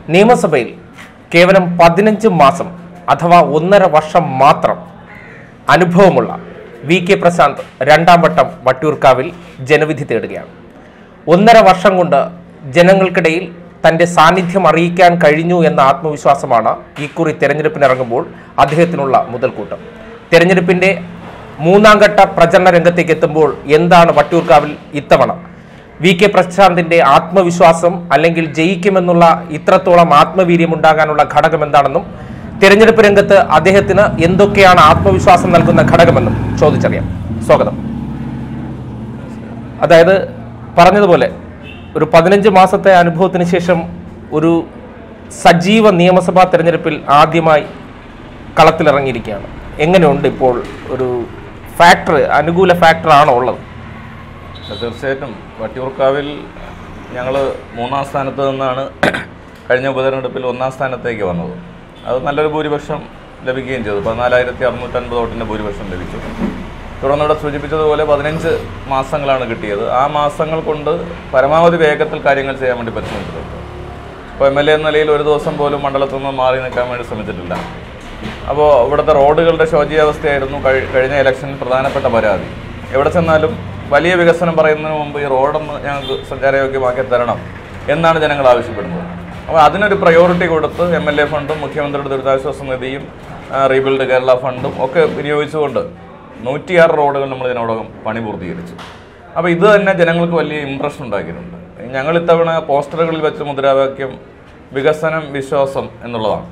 നിയമസഭയിൽ കേവലം പതിനഞ്ച് മാസം അഥവാ ഒന്നര വർഷം മാത്രം അനുഭവമുള്ള വി കെ പ്രശാന്ത് രണ്ടാം വട്ടം വട്ടിയൂർക്കാവിൽ ജനവിധി തേടുകയാണ് ഒന്നര വർഷം കൊണ്ട് ജനങ്ങൾക്കിടയിൽ തൻ്റെ സാന്നിധ്യം അറിയിക്കാൻ കഴിഞ്ഞു എന്ന ആത്മവിശ്വാസമാണ് ഇക്കുറി തെരഞ്ഞെടുപ്പിനിറങ്ങുമ്പോൾ അദ്ദേഹത്തിനുള്ള മുതൽക്കൂട്ടം തെരഞ്ഞെടുപ്പിൻ്റെ മൂന്നാം ഘട്ട പ്രചരണ രംഗത്തേക്ക് എത്തുമ്പോൾ എന്താണ് വട്ടിയൂർക്കാവിൽ ഇത്തവണ വി കെ പ്രശാന്തിന്റെ ആത്മവിശ്വാസം അല്ലെങ്കിൽ ജയിക്കുമെന്നുള്ള ഇത്രത്തോളം ആത്മവീര്യം ഉണ്ടാകാനുള്ള ഘടകം എന്താണെന്നും തെരഞ്ഞെടുപ്പ് രംഗത്ത് അദ്ദേഹത്തിന് എന്തൊക്കെയാണ് ആത്മവിശ്വാസം നൽകുന്ന ഘടകമെന്നും ചോദിച്ചറിയാം സ്വാഗതം അതായത് പറഞ്ഞതുപോലെ ഒരു പതിനഞ്ച് മാസത്തെ അനുഭവത്തിന് ശേഷം ഒരു സജീവ നിയമസഭാ തെരഞ്ഞെടുപ്പിൽ ആദ്യമായി കളത്തിലിറങ്ങിയിരിക്കുകയാണ് എങ്ങനെയുണ്ട് ഇപ്പോൾ ഒരു ഫാക്ടർ അനുകൂല ഫാക്ടർ ആണോ ഉള്ളത് തീർച്ചയായിട്ടും വട്ടിയൂർക്കാവിൽ ഞങ്ങൾ മൂന്നാം സ്ഥാനത്ത് നിന്നാണ് കഴിഞ്ഞ ഉപതെരഞ്ഞെടുപ്പിൽ ഒന്നാം സ്ഥാനത്തേക്ക് വന്നത് അത് നല്ലൊരു ഭൂരിപക്ഷം ലഭിക്കുകയും ചെയ്തു പതിനാലായിരത്തി അറുന്നൂറ്റൻപത് വോട്ടിൻ്റെ ഭൂരിപക്ഷം ലഭിച്ചു തുടർന്ന് ഇവിടെ സൂചിപ്പിച്ചതുപോലെ പതിനഞ്ച് മാസങ്ങളാണ് കിട്ടിയത് ആ മാസങ്ങൾ കൊണ്ട് പരമാവധി വേഗത്തിൽ കാര്യങ്ങൾ ചെയ്യാൻ വേണ്ടി പറ്റുന്നുണ്ട് ഇപ്പോൾ എം എൽ എ എന്ന നിലയിൽ ഒരു ദിവസം പോലും മണ്ഡലത്തിൽ നിന്ന് മാറി നിൽക്കാൻ വേണ്ടി ശ്രമിച്ചിട്ടില്ല അപ്പോൾ ഇവിടുത്തെ റോഡുകളുടെ ശോചീയാവസ്ഥയായിരുന്നു കഴി- കഴിഞ്ഞ ഇലക്ഷനിൽ പ്രധാനപ്പെട്ട പരാതി എവിടെ ചെന്നാലും വലിയ വികസനം പറയുന്നതിന് മുമ്പ് ഈ റോഡൊന്ന് ഞങ്ങൾക്ക് സഞ്ചാരയോഗ്യമാക്കി തരണം എന്നാണ് ജനങ്ങൾ ആവശ്യപ്പെടുന്നത് അപ്പോൾ അതിനൊരു പ്രയോറിറ്റി കൊടുത്ത് എം എൽ എ ഫണ്ടും മുഖ്യമന്ത്രിയുടെ ദുരിതാശ്വാസ നിധിയും ആ, റീബിൽഡ് കേരള ഫണ്ടും ഒക്കെ വിനിയോഗിച്ചുകൊണ്ട് നൂറ്റിയാറ് റോഡുകൾ നമ്മൾ ഇതിനോടകം പണി പൂർത്തീകരിച്ചു അപ്പോൾ ഇത് തന്നെ ജനങ്ങൾക്ക് വലിയ ഇമ്പ്രഷൻ ഉണ്ടാക്കിയിട്ടുണ്ട് ഞങ്ങൾ ഇത്തവണ പോസ്റ്ററുകളിൽ വെച്ച മുദ്രാവാക്യം വികസനം വിശ്വാസം എന്നുള്ളതാണ്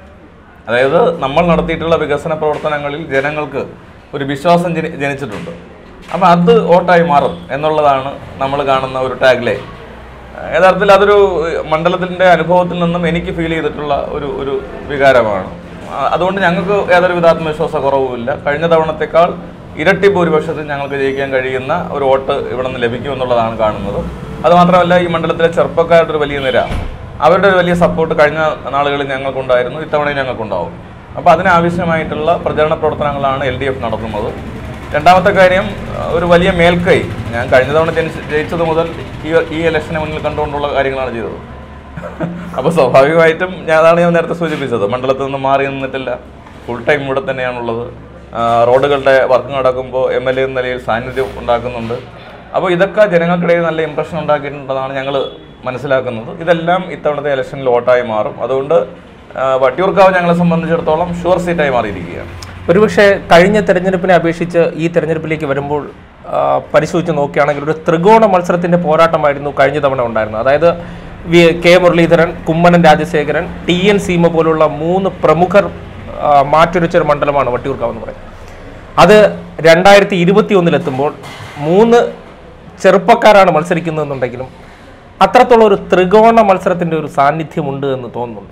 അതായത് നമ്മൾ നടത്തിയിട്ടുള്ള വികസന പ്രവർത്തനങ്ങളിൽ ജനങ്ങൾക്ക് ഒരു വിശ്വാസം ജനി ജനിച്ചിട്ടുണ്ട് അപ്പം അത് വോട്ടായി മാറും എന്നുള്ളതാണ് നമ്മൾ കാണുന്ന ഒരു ടാഗ് ലൈൻ യഥാർത്ഥത്തിൽ അതൊരു മണ്ഡലത്തിൻ്റെ അനുഭവത്തിൽ നിന്നും എനിക്ക് ഫീൽ ചെയ്തിട്ടുള്ള ഒരു ഒരു വികാരമാണ് ആ, അതുകൊണ്ട് ഞങ്ങൾക്ക് യാതൊരു വിധ ആത്മവിശ്വാസ കുറവുമില്ല കഴിഞ്ഞ തവണത്തേക്കാൾ ഇരട്ടി ഭൂരിപക്ഷത്തിൽ ഞങ്ങൾക്ക് ജയിക്കാൻ കഴിയുന്ന ഒരു വോട്ട് ഇവിടെ നിന്ന് ലഭിക്കും എന്നുള്ളതാണ് കാണുന്നത് അതുമാത്രമല്ല ഈ മണ്ഡലത്തിലെ ചെറുപ്പക്കാരുടെ ഒരു വലിയ നിര അവരുടെ ഒരു വലിയ സപ്പോർട്ട് കഴിഞ്ഞ നാളുകളിൽ ഞങ്ങൾക്കുണ്ടായിരുന്നു ഇത്തവണയും ഞങ്ങൾക്കുണ്ടാവും അപ്പോൾ അതിനാവശ്യമായിട്ടുള്ള പ്രചരണ പ്രവർത്തനങ്ങളാണ് എൽ ഡി എഫ് നടത്തുന്നത് രണ്ടാമത്തെ കാര്യം അഹ് ഒരു വലിയ മേൽക്കൈ ഞാൻ കഴിഞ്ഞ തവണ ജനിച്ച് ജയിച്ചത് മുതൽ ഈ ഈ ഇലക്ഷനെ മുന്നിൽ കണ്ടുകൊണ്ടുള്ള കാര്യങ്ങളാണ് ചെയ്തത് അപ്പോൾ സ്വാഭാവികമായിട്ടും ഞാൻ അതാണ് ഞാൻ നേരത്തെ സൂചിപ്പിച്ചത് മണ്ഡലത്തിൽ നിന്ന് മാറി നിന്നിട്ടില്ല ഫുൾ ടൈം ഇവിടെ തന്നെയാണുള്ളത് ആ, റോഡുകളുടെ വർക്ക് നടക്കുമ്പോൾ എം എൽ എ എന്ന നിലയിൽ സാന്നിധ്യം ഉണ്ടാക്കുന്നുണ്ട് അപ്പോൾ ഇതൊക്കെ ജനങ്ങൾക്കിടയിൽ നല്ല ഇമ്പ്രഷൻ ഉണ്ടാക്കിയിട്ടുണ്ടെന്നാണ് ഞങ്ങൾ മനസ്സിലാക്കുന്നത് ഇതെല്ലാം ഇത്തവണത്തെ ഇലക്ഷനിൽ വോട്ടായി മാറും അതുകൊണ്ട് ആ, വട്ടിയൂർക്കാവ് ഞങ്ങളെ സംബന്ധിച്ചിടത്തോളം ഷുവർ സീറ്റായി മാറിയിരിക്കുകയാണ് ഒരുപക്ഷെ കഴിഞ്ഞ തെരഞ്ഞെടുപ്പിനെ അപേക്ഷിച്ച് ഈ തെരഞ്ഞെടുപ്പിലേക്ക് വരുമ്പോൾ ആ, പരിശോധിച്ച് നോക്കുകയാണെങ്കിൽ ഒരു ത്രികോണ മത്സരത്തിന്റെ പോരാട്ടമായിരുന്നു കഴിഞ്ഞ തവണ ഉണ്ടായിരുന്നത് അതായത് V K Muraleedharan Kummanam Rajasekharan T N Seema പോലുള്ള മൂന്ന് പ്രമുഖർ ആ, മാറ്റുരച്ചൊരു മണ്ഡലമാണ് വട്ടിയൂർക്കാവ് എന്ന് പറയുന്നത് അത് രണ്ടായിരത്തി ഇരുപത്തി ഒന്നിലെത്തുമ്പോൾ മൂന്ന് ചെറുപ്പക്കാരാണ് മത്സരിക്കുന്നതെന്നുണ്ടെങ്കിലും അത്രത്തോളം ഒരു ത്രികോണ മത്സരത്തിന്റെ ഒരു സാന്നിധ്യമുണ്ട് എന്ന് തോന്നുന്നുണ്ട്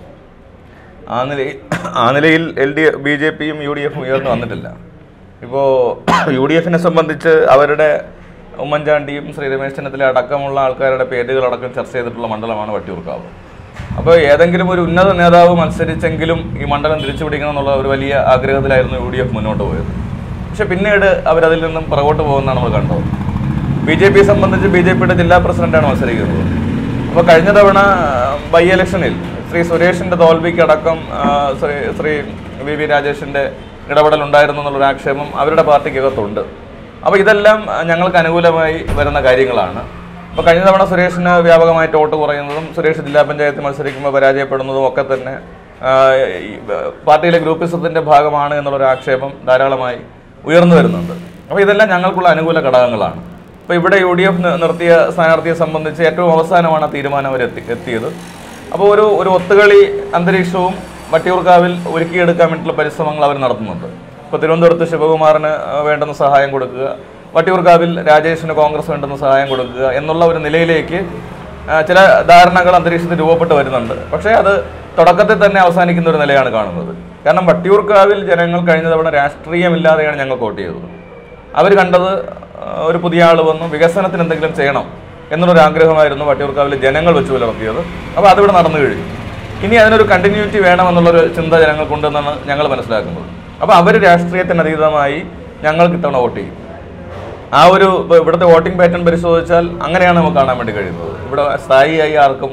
ആ നിലയിൽ ആ നിലയിൽ എൽ ഡി ബി ജെ പിയും യു ഡി എഫും ഉയർന്നു വന്നിട്ടില്ല ഇപ്പോൾ യു ഡി എഫിനെ സംബന്ധിച്ച് അവരുടെ ഉമ്മൻചാണ്ടിയും ശ്രീ രമേശ് ചെന്നിത്തല അടക്കമുള്ള ആൾക്കാരുടെ പേരുകളടക്കം ചർച്ച ചെയ്തിട്ടുള്ള മണ്ഡലമാണ് വട്ടിയൂർക്കാവ് അപ്പോൾ ഏതെങ്കിലും ഒരു ഉന്നത നേതാവ് മത്സരിച്ചെങ്കിലും ഈ മണ്ഡലം തിരിച്ചു പിടിക്കണം എന്നുള്ള ഒരു വലിയ ആഗ്രഹത്തിലായിരുന്നു യു ഡി എഫ് മുന്നോട്ട് പോയത് പക്ഷെ പിന്നീട് അവരതിൽ നിന്നും പുറകോട്ട് പോകുന്നതാണ് നമ്മൾ കണ്ടത് ബി ജെ പിയെ സംബന്ധിച്ച് ബി ജെ പിയുടെ ജില്ലാ പ്രസിഡന്റാണ് മത്സരിക്കുന്നത് അപ്പോൾ കഴിഞ്ഞ തവണ ബൈ ഇലക്ഷനിൽ ശ്രീ സുരേഷിന്റെ തോൽവിക്കടക്കം ആ, ശ്രീ ശ്രീ വി വി രാജേഷിന്റെ ഇടപെടൽ ഉണ്ടായിരുന്നു എന്നുള്ളൊരു ആക്ഷേപം അവരുടെ പാർട്ടിക്കകത്തുണ്ട് അപ്പോൾ ഇതെല്ലാം ആ, ഞങ്ങൾക്ക് അനുകൂലമായി വരുന്ന കാര്യങ്ങളാണ് അപ്പോൾ കഴിഞ്ഞ തവണ സുരേഷിന് വ്യാപകമായിട്ട് വോട്ട് കുറയുന്നതും സുരേഷ് ജില്ലാ പഞ്ചായത്തിൽ മത്സരിക്കുമ്പോൾ പരാജയപ്പെടുന്നതും ഒക്കെ തന്നെ ആ, ഈ, ആ, പാർട്ടിയിലെ ഗ്രൂപ്പിസത്തിന്റെ ഭാഗമാണ് എന്നുള്ളൊരു ആക്ഷേപം ധാരാളമായി ഉയർന്നു വരുന്നുണ്ട് അപ്പോൾ ഇതെല്ലാം ഞങ്ങൾക്കുള്ള അനുകൂല ഘടകങ്ങളാണ് അപ്പോൾ ഇവിടെ യു ഡി എഫ് നിർത്തിയ സ്ഥാനാർത്ഥിയെ സംബന്ധിച്ച് ഏറ്റവും അവസാനമാണ് ആ തീരുമാനം അവർ എത്തി എത്തിയത് അപ്പോൾ ഒരു ഒരു ഒത്തുകളി അന്തരീക്ഷവും വട്ടിയൂർക്കാവിൽ ഒരുക്കിയെടുക്കാൻ വേണ്ടിയിട്ടുള്ള പരിശ്രമങ്ങൾ അവർ നടത്തുന്നുണ്ട് ഇപ്പോൾ തിരുവനന്തപുരത്ത് ശിവകുമാറിന് ആ, വേണ്ടുന്ന സഹായം കൊടുക്കുക വട്ടിയൂർക്കാവിൽ രാജേഷിന് കോൺഗ്രസ് വേണ്ടുന്ന സഹായം കൊടുക്കുക എന്നുള്ള ഒരു നിലയിലേക്ക് ആ, ചില ധാരണകൾ അന്തരീക്ഷത്തിൽ രൂപപ്പെട്ട് വരുന്നുണ്ട് പക്ഷേ അത് തുടക്കത്തിൽ തന്നെ അവസാനിക്കുന്ന ഒരു നിലയാണ് കാണുന്നത് കാരണം വട്ടിയൂർക്കാവിൽ ജനങ്ങൾ കഴിഞ്ഞ തവണ രാഷ്ട്രീയമില്ലാതെയാണ് ഞങ്ങൾ വോട്ട് ചെയ്തത് അവർ കണ്ടത് ആ, ഒരു പുതിയ ആൾ വന്നു വികസനത്തിന് എന്തെങ്കിലും ചെയ്യണം എന്നുള്ളൊരു ആഗ്രഹമായിരുന്നു വട്ടിയൂർക്കാവിലെ ജനങ്ങൾ വെച്ച് പുലർത്തിയത് അപ്പോൾ അതിവിടെ നടന്നു കഴിഞ്ഞു ഇനി അതിനൊരു കണ്ടിന്യൂറ്റി വേണമെന്നുള്ളൊരു ചിന്ത ജനങ്ങൾക്കുണ്ടെന്നാണ് ഞങ്ങൾ മനസ്സിലാക്കുന്നത് അപ്പോൾ അവർ രാഷ്ട്രീയത്തിന് അതീതമായി ഞങ്ങൾക്ക് ഇത്തവണ വോട്ട് ചെയ്യും ആ ഒരു ഇപ്പൊ ഇവിടുത്തെ വോട്ടിംഗ് പാറ്റേൺ പരിശോധിച്ചാൽ അങ്ങനെയാണ് നമുക്ക് കാണാൻ വേണ്ടി കഴിയുന്നത് ഇവിടെ സ്ഥായിയായി ആർക്കും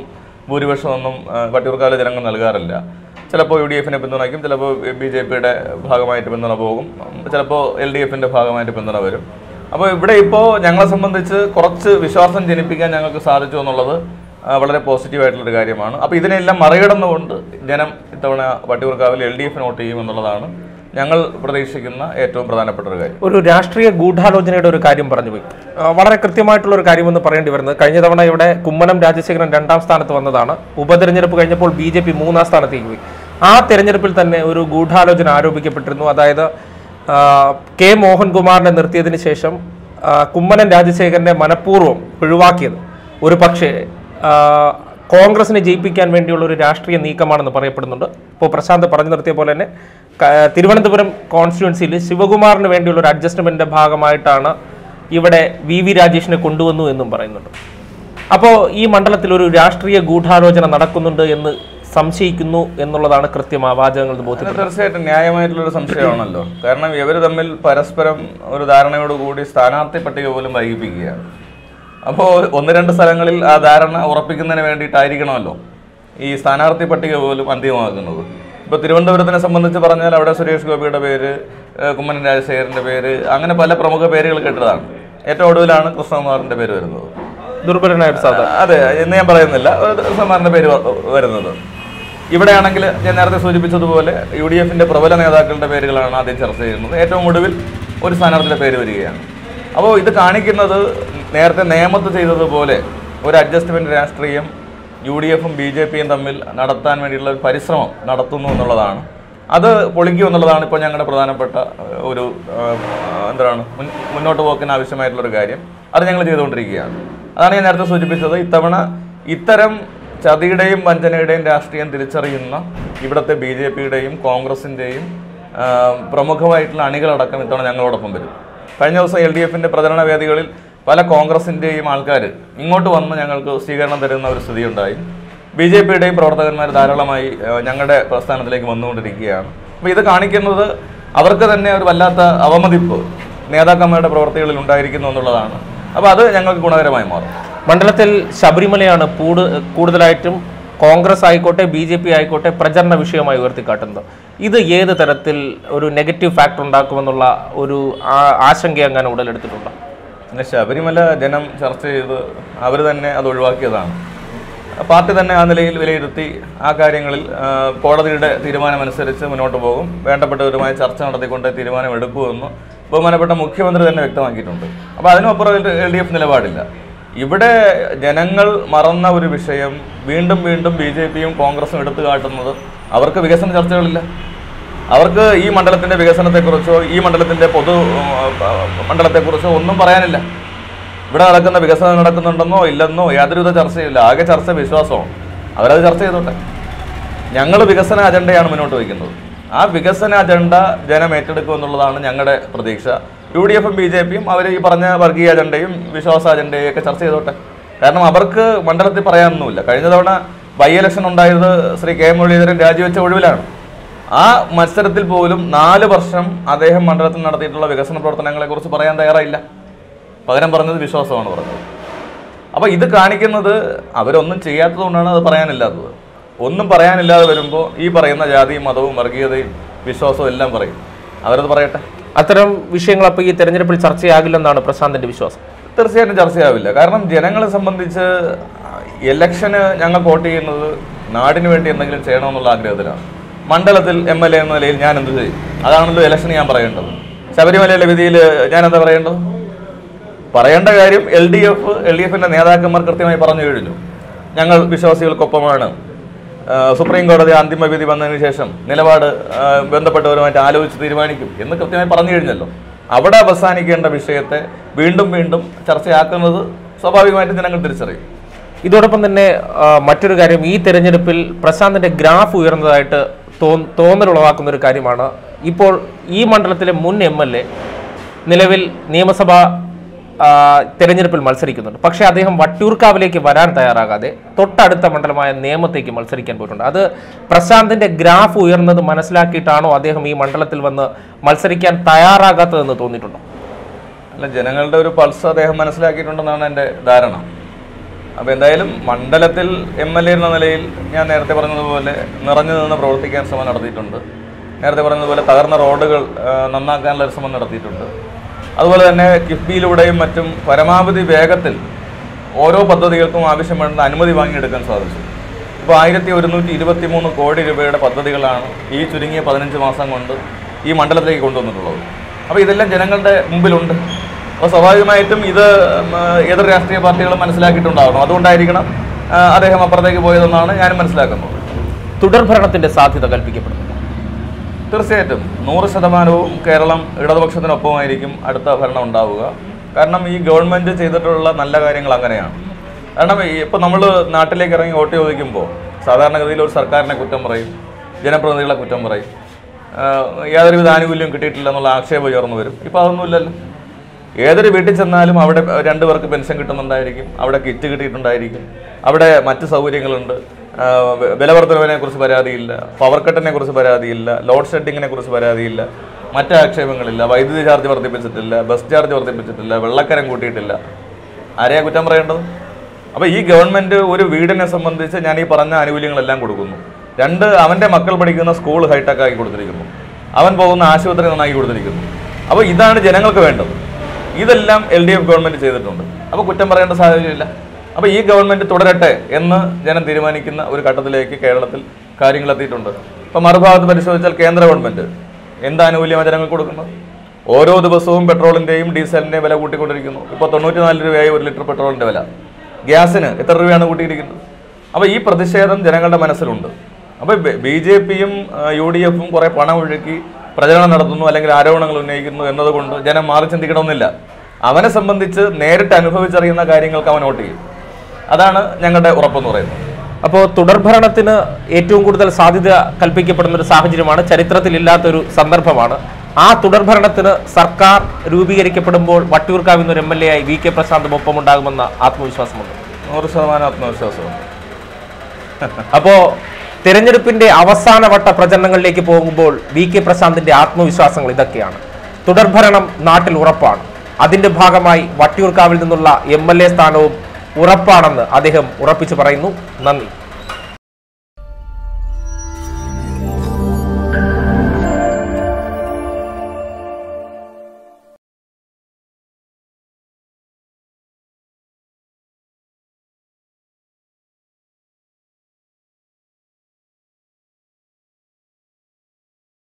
ഭൂരിപക്ഷമൊന്നും ആ, വട്ടിയൂർക്കാവിലെ ജനങ്ങൾ നൽകാറില്ല ചിലപ്പോൾ യു ഡി എഫിനെ പിന്തുണയ്ക്കും ചിലപ്പോൾ ബി ജെ പിയുടെ ഭാഗമായിട്ട് പിന്തുണ പോകും ചിലപ്പോൾ എൽ ഡി എഫിൻ്റെ ഭാഗമായിട്ട് പിന്തുണ വരും അപ്പോൾ ഇവിടെ ഇപ്പോൾ ഞങ്ങളെ സംബന്ധിച്ച് കുറച്ച് വിശ്വാസം ജനിപ്പിക്കാൻ ഞങ്ങൾക്ക് സാധിച്ചു എന്നുള്ളത് ആ, വളരെ പോസിറ്റീവായിട്ടുള്ളൊരു കാര്യമാണ് അപ്പോൾ ഇതിനെല്ലാം മറികടന്നുകൊണ്ട് ജനം ഇത്തവണ വട്ടിയൂർക്കാവിൽ എൽ ഡി എഫിന് വോട്ട് ചെയ്യും എന്നുള്ളതാണ് ഞങ്ങൾ പ്രതീക്ഷിക്കുന്ന ഏറ്റവും പ്രധാനപ്പെട്ട ഒരു കാര്യം ഒരു രാഷ്ട്രീയ ഗൂഢാലോചനയുടെ ഒരു കാര്യം പറഞ്ഞു പോയി ആ, വളരെ കൃത്യമായിട്ടുള്ള ഒരു കാര്യമെന്ന് പറയേണ്ടി വരുന്നത് കഴിഞ്ഞ തവണ ഇവിടെ കുമ്മനം രാജശേഖരൻ രണ്ടാം സ്ഥാനത്ത് വന്നതാണ് ഉപതെരഞ്ഞെടുപ്പ് കഴിഞ്ഞപ്പോൾ ബി ജെ പി മൂന്നാം സ്ഥാനത്തേക്ക് പോയി ആ തെരഞ്ഞെടുപ്പിൽ തന്നെ ഒരു ഗൂഢാലോചന ആരോപിക്കപ്പെട്ടിരുന്നു അതായത് ആ, കെ മോഹൻകുമാറിനെ നിർത്തിയതിന് ശേഷം ആ, കുമ്മനം രാജശേഖരനെ മനഃപൂർവ്വം ഒഴിവാക്കിയത് ഒരു പക്ഷേ ആ, കോൺഗ്രസിനെ ജയിപ്പിക്കാൻ വേണ്ടിയുള്ള ഒരു രാഷ്ട്രീയ നീക്കമാണെന്ന് പറയപ്പെടുന്നുണ്ട് ഇപ്പോൾ പ്രശാന്ത് പറഞ്ഞു നിർത്തിയ പോലെ തന്നെ ക- തിരുവനന്തപുരം കോൺസ്റ്റിറ്റ്യുവൻസിയിൽ ശിവകുമാറിന് വേണ്ടിയുള്ള ഒരു അഡ്ജസ്റ്റ്മെന്റിന്റെ ഭാഗമായിട്ടാണ് ഇവിടെ വി വി രാജേഷിനെ കൊണ്ടുവന്നു എന്നും പറയുന്നുണ്ട് അപ്പോൾ ഈ മണ്ഡലത്തിൽ ഒരു രാഷ്ട്രീയ ഗൂഢാലോചന നടക്കുന്നുണ്ട് എന്ന് സംശയിക്കുന്നു എന്നുള്ളതാണ് കൃത്യം ആ വാചകങ്ങൾ ബോധ്യം അത് തീർച്ചയായിട്ടും ന്യായമായിട്ടുള്ളൊരു സംശയമാണല്ലോ കാരണം ഇവർ തമ്മിൽ പരസ്പരം ഒരു ധാരണയോടുകൂടി സ്ഥാനാർത്ഥി പട്ടിക പോലും വൈകിപ്പിക്കുകയാണ് അപ്പോൾ ഒന്ന് രണ്ട് സ്ഥലങ്ങളിൽ ആ ധാരണ ഉറപ്പിക്കുന്നതിന് വേണ്ടിയിട്ടായിരിക്കണമല്ലോ ഈ സ്ഥാനാർത്ഥി പട്ടിക പോലും അന്തിമമാക്കുന്നത് ഇപ്പോൾ തിരുവനന്തപുരത്തിനെ സംബന്ധിച്ച് പറഞ്ഞാൽ അവിടെ സുരേഷ് ഗോപിയുടെ പേര് ഏഹ് കുമ്മനം രാജശേഖരൻ്റെ പേര് അങ്ങനെ പല പ്രമുഖ പേരുകൾ കേട്ടതാണ് ഏറ്റവും ഒടുവിലാണ് കൃഷ്ണകുമാറിൻ്റെ പേര് വരുന്നത് ദുർബലനായ ഒരു സാധാരണ അതെ എന്ന് ഞാൻ പറയുന്നില്ല കുമാറിൻ്റെ പേര് വ- വരുന്നത് ഇവിടെയാണെങ്കിൽ ഞാൻ നേരത്തെ സൂചിപ്പിച്ചതുപോലെ യു ഡി എഫിന്റെ പ്രബല നേതാക്കളുടെ പേരുകളാണ് ആദ്യം ചർച്ച ചെയ്യുന്നത് ഏറ്റവും ഒടുവിൽ ഒരു സ്ഥാനാർത്ഥിയുടെ പേര് വരികയാണ് അപ്പോൾ ഇത് കാണിക്കുന്നത് നേരത്തെ നിയമത്ത് ചെയ്തതുപോലെ ഒരു അഡ്ജസ്റ്റ്മെന്റ് രാഷ്ട്രീയം യു ഡി എഫും ബി ജെ പിയും തമ്മിൽ നടത്താൻ വേണ്ടിയുള്ള ഒരു പരിശ്രമം നടത്തുന്നു എന്നുള്ളതാണ് അത് പൊളിക്കും എന്നുള്ളതാണ് ഇപ്പോൾ ഞങ്ങളുടെ പ്രധാനപ്പെട്ട ഏഹ്, ഒരു ഏഹ്, എന്താണ് മുൻ- മുന്നോട്ട് പോക്കിന് ആവശ്യമായിട്ടുള്ള ഒരു കാര്യം അത് ഞങ്ങൾ ചെയ്തുകൊണ്ടിരിക്കുകയാണ് അതാണ് ഞാൻ നേരത്തെ സൂചിപ്പിച്ചത് ഇത്തവണ ഇത്തരം ചതിയുടെയും വഞ്ചനയുടെയും രാഷ്ട്രീയം തിരിച്ചറിയുന്ന ഇവിടുത്തെ ബി ജെ പിയുടെയും കോൺഗ്രസിൻ്റെയും പ്രമുഖമായിട്ടുള്ള അണികളടക്കം ഇത്തവണ ഞങ്ങളോടൊപ്പം വരും കഴിഞ്ഞ ദിവസം എൽ ഡി എഫിൻ്റെ പ്രചരണ വേദികളിൽ പല കോൺഗ്രസിൻ്റെയും ആൾക്കാർ ഇങ്ങോട്ട് വന്ന് ഞങ്ങൾക്ക് സ്വീകരണം തരുന്ന ഒരു സ്ഥിതിയുണ്ടായി ബി ജെ പിയുടെയും പ്രവർത്തകന്മാർ ധാരാളമായി ആ, ഞങ്ങളുടെ പ്രസ്ഥാനത്തിലേക്ക് വന്നുകൊണ്ടിരിക്കുകയാണ് അപ്പോൾ ഇത് കാണിക്കുന്നത് അവർക്ക് തന്നെ ഒരു വല്ലാത്ത അവമതിപ്പ് നേതാക്കന്മാരുടെ പ്രവർത്തികളിൽ ഉണ്ടായിരിക്കുന്നു എന്നുള്ളതാണ് അപ്പോൾ അത് ഞങ്ങൾക്ക് ഗുണകരമായി മാറും മണ്ഡലത്തിൽ ശബരിമലയാണ് പൂട് കൂടുതലായിട്ടും കോൺഗ്രസ് ആയിക്കോട്ടെ ബി ജെ പി ആയിക്കോട്ടെ പ്രചരണ വിഷയമായി ഉയർത്തിക്കാട്ടുന്നത് ഇത് ഏത് തരത്തിൽ ഒരു നെഗറ്റീവ് ഫാക്ടർ ഉണ്ടാക്കുമെന്നുള്ള ഒരു ആ- ആശങ്ക അങ്ങനെ ഉടലെടുത്തിട്ടുണ്ടോ പിന്നെ ശബരിമല ജനം ചർച്ച ചെയ്ത് അവർ തന്നെ അത് ഒഴിവാക്കിയതാണ് പാർട്ടി തന്നെ ആ നിലയിൽ വിലയിരുത്തി ആ കാര്യങ്ങളിൽ ആ, കോടതിയുടെ തീരുമാനമനുസരിച്ച് മുന്നോട്ട് പോകും വേണ്ടപ്പെട്ടവരുമായി ചർച്ച നടത്തിക്കൊണ്ട് തീരുമാനം എടുക്കുമെന്ന് ബഹുമാനപ്പെട്ട മുഖ്യമന്ത്രി തന്നെ വ്യക്തമാക്കിയിട്ടുണ്ട് അപ്പോൾ അതിനപ്പുറം എൽ ഡി എഫ് നിലപാടില്ല ഇവിടെ ജനങ്ങൾ മറന്ന ഒരു വിഷയം വീണ്ടും വീണ്ടും ബി ജെ പിയും കോൺഗ്രസും എടുത്തു കാട്ടുന്നത് അവർക്ക് വികസന ചർച്ചകളില്ല അവർക്ക് ഈ മണ്ഡലത്തിന്റെ വികസനത്തെക്കുറിച്ചോ ഈ മണ്ഡലത്തിന്റെ പൊതു ഉം, ആ, മണ്ഡലത്തെക്കുറിച്ചോ ഒന്നും പറയാനില്ല ഇവിടെ നടക്കുന്ന വികസനം നടക്കുന്നുണ്ടെന്നോ ഇല്ലെന്നോ യാതൊരുവിധ ചർച്ചയില്ല ആകെ ചർച്ച വിശ്വാസമാണ് അവരത് ചർച്ച ചെയ്തോട്ടെ ഞങ്ങൾ വികസന അജണ്ടയാണ് മുന്നോട്ട് വയ്ക്കുന്നത് ആ വികസന അജണ്ട ജനം ഏറ്റെടുക്കും എന്നുള്ളതാണ് ഞങ്ങളുടെ പ്രതീക്ഷ യു ഡി എഫും ബി ജെ പിയും അവർ ഈ പറഞ്ഞ വർഗീയ അജണ്ടയും വിശ്വാസ അജണ്ടയും ഒക്കെ ചർച്ച ചെയ്തോട്ടെ കാരണം അവർക്ക് മണ്ഡലത്തിൽ പറയാനൊന്നുമില്ല കഴിഞ്ഞ തവണ ബൈ ഇലക്ഷൻ ഉണ്ടായത് ശ്രീ കെ മുരളീധരൻ രാജിവെച്ച ഒഴിവിലാണ് ആ മത്സരത്തിൽ പോലും നാല് വർഷം അദ്ദേഹം മണ്ഡലത്തിൽ നടത്തിയിട്ടുള്ള വികസന പ്രവർത്തനങ്ങളെ കുറിച്ച് പറയാൻ തയ്യാറായില്ല പകരം പറഞ്ഞത് വിശ്വാസമാണ് പറഞ്ഞത് അപ്പോൾ ഇത് കാണിക്കുന്നത് അവരൊന്നും ചെയ്യാത്തതുകൊണ്ടാണ് അത് പറയാനില്ലാത്തത് ഒന്നും പറയാനില്ലാതെ വരുമ്പോൾ ഈ പറയുന്ന ജാതിയും മതവും വർഗീയതയും വിശ്വാസവും എല്ലാം പറയും അവരത് പറയട്ടെ അത്തരം വിഷയങ്ങൾ അപ്പോൾ ഈ തെരഞ്ഞെടുപ്പിൽ ചർച്ചയാകില്ലെന്നാണ് പ്രശാന്തിന്റെ വിശ്വാസം തീർച്ചയായിട്ടും ചർച്ചയാവില്ല കാരണം ജനങ്ങളെ സംബന്ധിച്ച് ഇലക്ഷന് ഞങ്ങൾ വോട്ട് ചെയ്യുന്നത് നാടിന് വേണ്ടി എന്തെങ്കിലും ചെയ്യണമെന്നുള്ള ആഗ്രഹത്തിലാണ് മണ്ഡലത്തിൽ എം എൽ എ എന്ന നിലയിൽ ഞാൻ എന്ത് ചെയ്യും അതാണല്ലോ ഇലക്ഷന് ഞാൻ പറയേണ്ടത് ശബരിമലയിലെ വിധിയിൽ ഞാൻ എന്താ പറയേണ്ടത് പറയേണ്ട കാര്യം L D F L D എഫിന്റെ നേതാക്കന്മാർ കൃത്യമായി പറഞ്ഞു കഴിഞ്ഞു ഞങ്ങൾ വിശ്വാസികൾക്കൊപ്പമാണ് ആ, സുപ്രീം കോടതി അന്തിമ വിധി വന്നതിന് ശേഷം നിലപാട് ആ, ബന്ധപ്പെട്ടവരുമായിട്ട് ആലോചിച്ച് തീരുമാനിക്കും എന്ന് കൃത്യമായി പറഞ്ഞു കഴിഞ്ഞല്ലോ അവിടെ അവസാനിക്കേണ്ട വിഷയത്തെ വീണ്ടും വീണ്ടും ചർച്ചയാക്കുന്നത് സ്വാഭാവികമായിട്ടും ജനങ്ങൾ തിരിച്ചറിയും ഇതോടൊപ്പം തന്നെ ആ, മറ്റൊരു കാര്യം ഈ തെരഞ്ഞെടുപ്പിൽ പ്രശാന്തിന്റെ ഗ്രാഫ് ഉയർന്നതായിട്ട് തോ- തോന്നലുളവാക്കുന്ന ഒരു കാര്യമാണ് ഇപ്പോൾ ഈ മണ്ഡലത്തിലെ മുൻ എം എൽ എ നിലവിൽ നിയമസഭാ ആ, തെരഞ്ഞെടുപ്പിൽ മത്സരിക്കുന്നുണ്ട് പക്ഷേ അദ്ദേഹം വട്ടിയൂർക്കാവിലേക്ക് വരാൻ തയ്യാറാകാതെ തൊട്ടടുത്ത മണ്ഡലമായ നേമത്തേക്ക് മത്സരിക്കാൻ പോയിട്ടുണ്ട് അത് പ്രശാന്തിന്റെ ഗ്രാഫ് ഉയർന്നത് മനസ്സിലാക്കിയിട്ടാണോ അദ്ദേഹം ഈ മണ്ഡലത്തിൽ വന്ന് മത്സരിക്കാൻ അപ്പോൾ എന്തായാലും മണ്ഡലത്തിൽ എം എൽ എ എന്ന നിലയിൽ ഞാൻ നേരത്തെ പറഞ്ഞതുപോലെ നിറഞ്ഞു നിന്ന് പ്രവർത്തിക്കാൻ ശ്രമം നടത്തിയിട്ടുണ്ട് നേരത്തെ പറഞ്ഞതുപോലെ തകർന്ന റോഡുകൾ ആ, നന്നാക്കാനുള്ള ഒരു ശ്രമം നടത്തിയിട്ടുണ്ട് അതുപോലെ തന്നെ കിഫ്ബിയിലൂടെയും മറ്റും പരമാവധി വേഗത്തിൽ ഓരോ പദ്ധതികൾക്കും ആവശ്യം വേണ്ട അനുമതി വാങ്ങിയെടുക്കാൻ സാധിച്ചു ഇപ്പോൾ ആയിരത്തി ഒരുന്നൂറ്റി ഇരുപത്തി മൂന്ന് കോടി രൂപയുടെ പദ്ധതികളാണ് ഈ ചുരുങ്ങിയ പതിനഞ്ച് മാസം കൊണ്ട് ഈ മണ്ഡലത്തിലേക്ക് കൊണ്ടുവന്നിട്ടുള്ളത് അപ്പോൾ ഇതെല്ലാം ജനങ്ങളുടെ മുമ്പിലുണ്ട് അപ്പോൾ സ്വാഭാവികമായിട്ടും ഇത് ഉം, ഏതൊരു രാഷ്ട്രീയ പാർട്ടികളും മനസ്സിലാക്കിയിട്ടുണ്ടാവണം അതുകൊണ്ടായിരിക്കണം ആ, അദ്ദേഹം അപ്പുറത്തേക്ക് പോയതെന്നാണ് ഞാനും മനസ്സിലാക്കുന്നത് തുടർഭരണത്തിന്റെ സാധ്യത കൽപ്പിക്കപ്പെടുന്നു തീർച്ചയായിട്ടും നൂറ് ശതമാനവും കേരളം ഇടതുപക്ഷത്തിനൊപ്പമായിരിക്കും അടുത്ത ഭരണം ഉണ്ടാവുക കാരണം ഈ ഗവൺമെൻറ് ചെയ്തിട്ടുള്ള നല്ല കാര്യങ്ങൾ അങ്ങനെയാണ് കാരണം ഇപ്പോൾ നമ്മൾ നാട്ടിലേക്ക് ഇറങ്ങി വോട്ട് ചോദിക്കുമ്പോൾ സാധാരണഗതിയിൽ ഒരു സർക്കാരിനെ കുറ്റം പറയും ജനപ്രതിനിധികളെ കുറ്റം പറയും ആഹ് യാതൊരുവിധ ആനുകൂല്യവും കിട്ടിയിട്ടില്ല എന്നുള്ള ആക്ഷേപം ഉയർന്നു വരും ഇപ്പോൾ അതൊന്നുമില്ലല്ലോ ഏതൊരു വീട്ടിൽ ചെന്നാലും അവിടെ രണ്ടു പേർക്ക് പെൻഷൻ കിട്ടുന്നുണ്ടായിരിക്കും അവിടെ കിറ്റ് കിട്ടിയിട്ടുണ്ടായിരിക്കും അവിടെ മറ്റ് സൗകര്യങ്ങളുണ്ട് ആഹ് വെ- വിലവർദ്ധനവിനെ കുറിച്ച് പരാതിയില്ല പവർ കട്ടിനെ കുറിച്ച് പരാതിയില്ല ലോഡ് ഷെഡിങ്ങിനെ കുറിച്ച് പരാതിയില്ല മറ്റ് ആക്ഷേപങ്ങളില്ല വൈദ്യുതി ചാർജ് വർദ്ധിപ്പിച്ചിട്ടില്ല ബസ് ചാർജ് വർദ്ധിപ്പിച്ചിട്ടില്ല വെള്ളക്കരം കൂട്ടിയിട്ടില്ല ആരെയാ കുറ്റം പറയേണ്ടത് അപ്പോൾ ഈ ഗവൺമെൻറ് ഒരു വീടിനെ സംബന്ധിച്ച് ഞാൻ ഈ പറഞ്ഞ ആനുകൂല്യങ്ങളെല്ലാം കൊടുക്കുന്നു രണ്ട് അവൻ്റെ മക്കൾ പഠിക്കുന്ന സ്കൂൾ ഹൈടെക് ആക്കി കൊടുത്തിരിക്കുന്നു അവൻ പോകുന്ന ആശുപത്രി നന്നാക്കി കൊടുത്തിരിക്കുന്നു അപ്പോൾ ഇതാണ് ജനങ്ങൾക്ക് വേണ്ടത് ഇതെല്ലാം എൽ ഡി എഫ് ഗവൺമെൻറ് ചെയ്തിട്ടുണ്ട് അപ്പോൾ കുറ്റം പറയേണ്ട സാഹചര്യമില്ല അപ്പോൾ ഈ ഗവൺമെൻറ് തുടരട്ടെ എന്ന് ജനം തീരുമാനിക്കുന്ന ഒരു ഘട്ടത്തിലേക്ക് കേരളത്തിൽ കാര്യങ്ങൾ എത്തിയിട്ടുണ്ട് ഇപ്പോൾ മറുഭാഗത്ത് പരിശോധിച്ചാൽ കേന്ദ്ര ഗവൺമെൻറ് എന്ത് ആനുകൂല്യമാണ് ജനങ്ങൾക്ക് കൊടുക്കുന്നത് ഓരോ ദിവസവും പെട്രോളിൻ്റെയും ഡീസലിൻ്റെയും വില കൂട്ടിക്കൊണ്ടിരിക്കുന്നു ഇപ്പോൾ തൊണ്ണൂറ്റിനാല് രൂപയായി ഒരു ലിറ്റർ പെട്രോളിൻ്റെ വില ഗ്യാസിന് എത്ര രൂപയാണ് കൂട്ടിയിരിക്കുന്നത് അപ്പോൾ ഈ പ്രതിഷേധം ജനങ്ങളുടെ മനസ്സിലുണ്ട് അപ്പോൾ ബി ജെ പിയും യു ഡി എഫും കുറേ പണം ഒഴുക്കി പ്രചരണം നടത്തുന്നു അല്ലെങ്കിൽ ആരോപണങ്ങൾ ഉന്നയിക്കുന്നു എന്നതുകൊണ്ട് ജനം മാറി ചിന്തിക്കണമെന്നില്ല അവനെ സംബന്ധിച്ച് നേരിട്ട് അനുഭവിച്ചറിയുന്ന കാര്യങ്ങൾക്ക് അവൻ വോട്ട് ചെയ്യും അതാണ് ഞങ്ങളുടെ ഉറപ്പെന്ന് പറയുന്നത് അപ്പോൾ തുടർഭരണത്തിന് ഏറ്റവും കൂടുതൽ സാധ്യത കൽപ്പിക്കപ്പെടുന്ന ഒരു സാഹചര്യമാണ് ചരിത്രത്തിൽ ഇല്ലാത്തൊരു സന്ദർഭമാണ് ആ തുടർഭരണത്തിന് സർക്കാർ രൂപീകരിക്കപ്പെടുമ്പോൾ വട്ടിയൂർക്കാവിൽ നിന്ന് ഒരു എം എൽ എ ആയി വി കെ പ്രശാന്തും ഒപ്പമുണ്ടാകുമെന്ന ആത്മവിശ്വാസമുണ്ട് നൂറ് ശതമാനം ആത്മവിശ്വാസമാണ് അപ്പോ തെരഞ്ഞെടുപ്പിന്റെ അവസാനവട്ട പ്രചരണങ്ങളിലേക്ക് പോകുമ്പോൾ വി കെ പ്രശാന്തിന്റെ ആത്മവിശ്വാസങ്ങൾ ഇതൊക്കെയാണ് തുടർഭരണം നാട്ടിൽ ഉറപ്പാണ് അതിന്റെ ഭാഗമായി വട്ടിയൂർക്കാവിൽ നിന്നുള്ള എം എൽ എ സ്ഥാനവും ഉറപ്പാണെന്ന് അദ്ദേഹം ഉറപ്പിച്ചു പറയുന്നു നന്ദി